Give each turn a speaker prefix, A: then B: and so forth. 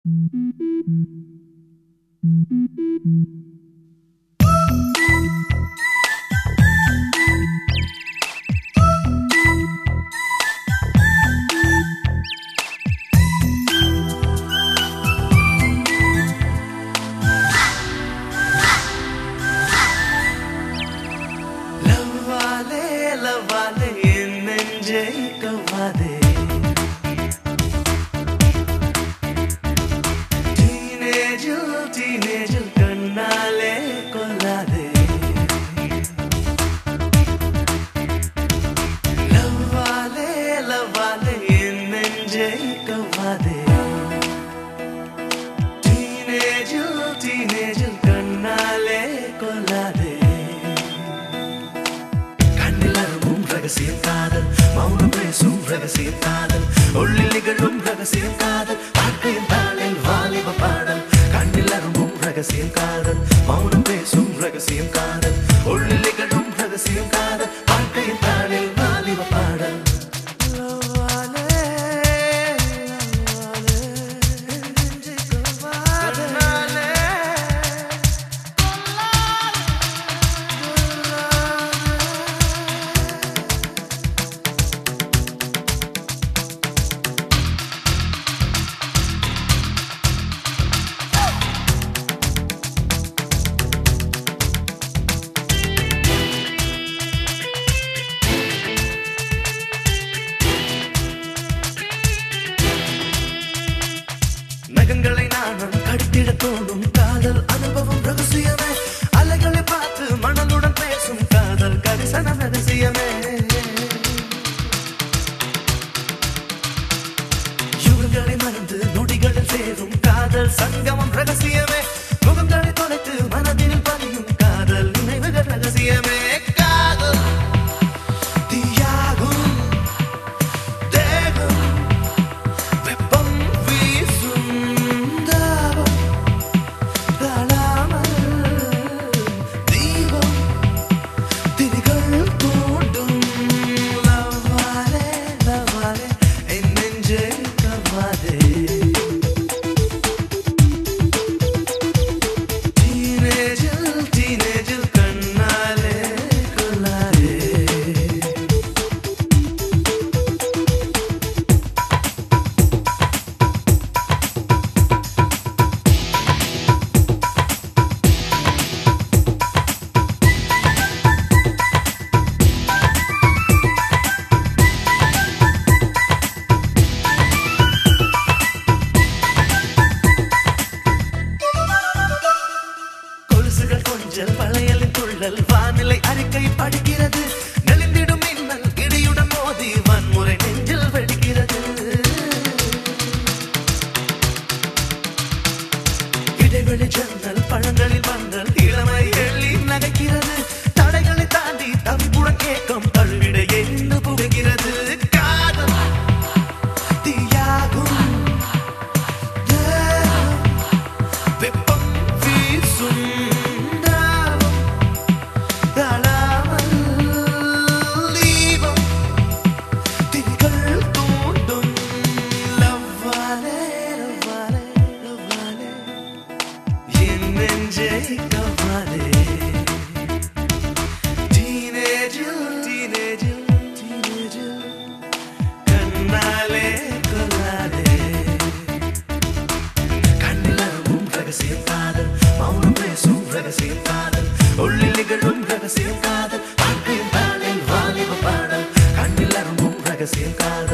A: லவ்வாலே லவ்வாலே என் நெஞ்சை கவ்வாதே டீனேஜில் டீனேஜில் கண்ணாலே கொல்லாதே லவ்வாலே லவ்வாலே என் நெஞ்சை கவ்வாதே டீனேஜில் டீனேஜில் கண்ணாலே கொல்லாதே கண்ணிலரும் ரகசியம் காதல் மௌனம் பேசும் ரகசியம் காதல் உள்ளில் நிகழும் ரகசியம் காதல் வாழ்க்கையின் தாளில் வாலிப பாடல் கண்ணிலரும் ரகசியம் காதல் மௌனம் பேசும் ரகசியம் காதல் உள்ளில் நிகழும் ரகசியம் காதல் வாழ்க்கையின் தாளில் வாலிப பாடல் லவ்வாலே, லவ்வாலே, நெஞ்சை கவ்வாதே. நகங்களை நானும் கடித்திட தோணும் காதல் அனுபவம் ரகசியமே அலைகளை பார்த்து மணலுடன் பேசும் காதல் கரிசனம் ரகசியமே யுகங்களை மறந்து நொடிகளில் சேரும் காதல் சங்கமம் ரகசியமே முகங்களை தொலைத்து மனதில் பதியும் காதல் நினைவுகள் ரகசியமே காதல் தீயாகும் தேகம் வெப்பம் வீசும் தாபம் தாழாமல் தீபம் திரிகள் தூண்டும் லவ்வாலே லவ்வாலே என் நெஞ்சை கவ்வாதே டீனேஜில் டீனேஜில் கண்ணாலே கொல்லாதே கொலுசுகள் கொஞ்சல் வளையலின் துள்ளல் வானிலை அறிக்கை படிக்கிறது நெளிந்திடும் மின்னல் இடியுடன் மோதி வன்முறை நெஞ்சில் வெடிக்கிறது இடைவெளி ஜன்னல் பழங்களில் வந்தல் இளமை எள்ளி நகைக்கிறது தடைகளை தாண்டி தவிப்புடன் ஏக்கம் தழுவிட எரிந்து புகைகிறது காதல் தீயாகும் தேவம் வெப்பம் வீசும் தாகம் தாழாமல் தீபம் திரிகள் தூண்டும் லவ்வாலே லவ்வாலே லவ்வாலே என் நெஞ்சை கவ்வாலே டீனேஜில் டீனேஜில் டீனேஜில் கண்ணாலே கொல்லாதே கண்ணிலரும் ரகசியம் காதல் மௌனம் பேசும் ரகசியம் காதல் உள்ளில் நிகழும் ரகசியம் காதல் வாழ்க்கையின் தாளில் வாலிப பாடல் கண்ணிலரும் ரகசியம் காதல்